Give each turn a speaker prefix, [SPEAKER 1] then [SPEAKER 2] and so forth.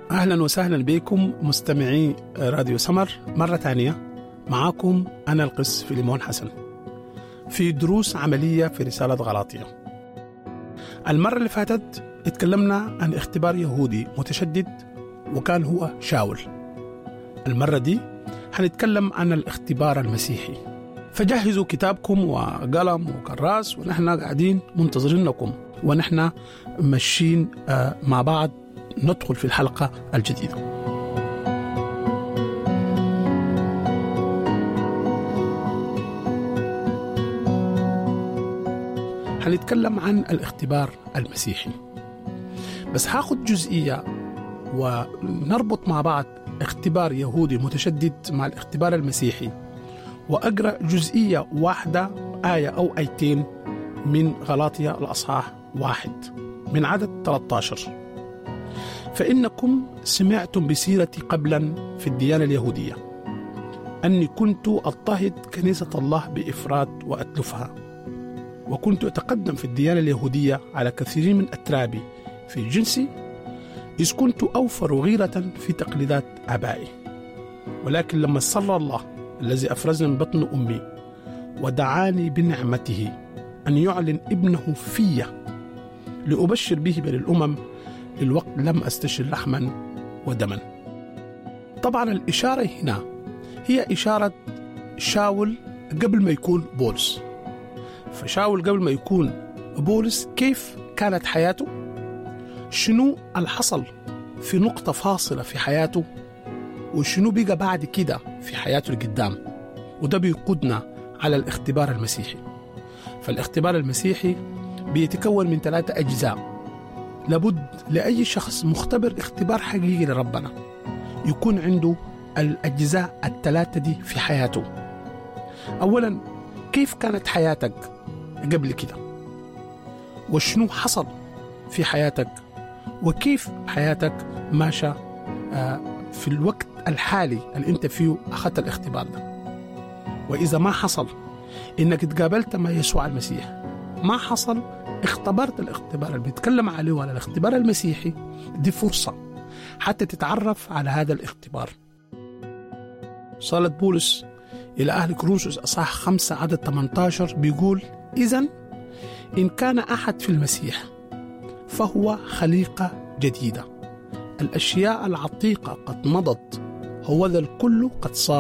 [SPEAKER 1] أهلا وسهلا بكم مستمعي راديو سمر مرة ثانية معاكم أنا القس فيليمون حسن في دروس عملية في رسالة غلاطية المرة اللي فاتت اتكلمنا عن اختبار يهودي متشدد وكان هو شاول المرة دي هنتكلم عن الاختبار المسيحي فجهزوا كتابكم وقلم وكراس ونحن قاعدين منتظرينكم ونحن ماشيين آه، مع بعض ندخل في الحلقة الجديدة هنتكلم عن الاختبار المسيحي بس هاخد جزئية ونربط مع بعض اختبار يهودي متشدد مع الاختبار المسيحي وأقرأ جزئية واحدة آية أو آيتين من غلاطية الأصحاح واحد من عدد 13 فإنكم سمعتم بسيرتي قبلا في الديانة اليهودية أني كنت أضطهد كنيسة الله بإفراط وأتلفها وكنت أتقدم في الديانة اليهودية على كثير من أترابي في جنسي إذ كنت أوفر غيرة في تقليدات آبائي ولكن لما سر الله الذي أفرزني من بطن أمي ودعاني بنعمته أن يعلن ابنه في لأبشر به بين الأمم للوقت لم أستشر لحما ودما طبعا الإشارة هنا هي إشارة شاول قبل ما يكون بولس فشاول قبل ما يكون بولس كيف كانت حياته شنو الحصل في نقطة فاصلة في حياته وشنو بقى بعد كده في حياته القدام وده بيقودنا على الاختبار المسيحي فالاختبار المسيحي بيتكون من ثلاثة أجزاء لابد لأي شخص مختبر اختبار حقيقي لربنا يكون عنده الأجزاء الثلاثة دي في حياته أولا كيف كانت حياتك قبل كده وشنو حصل في حياتك وكيف حياتك ماشى آه، في الوقت الحالي اللي انت فيه اخذت الاختبار ده واذا ما حصل انك تقابلت مع يسوع المسيح ما حصل اختبرت الاختبار اللي بيتكلم عليه على الاختبار المسيحي دي فرصة حتى تتعرف على هذا الاختبار صالة بولس إلى أهل كروسوس أصح خمسة عدد 18 بيقول إذا إن كان أحد في المسيح فهو خليقة جديدة الأشياء العتيقة قد مضت هو ذا الكل قد صار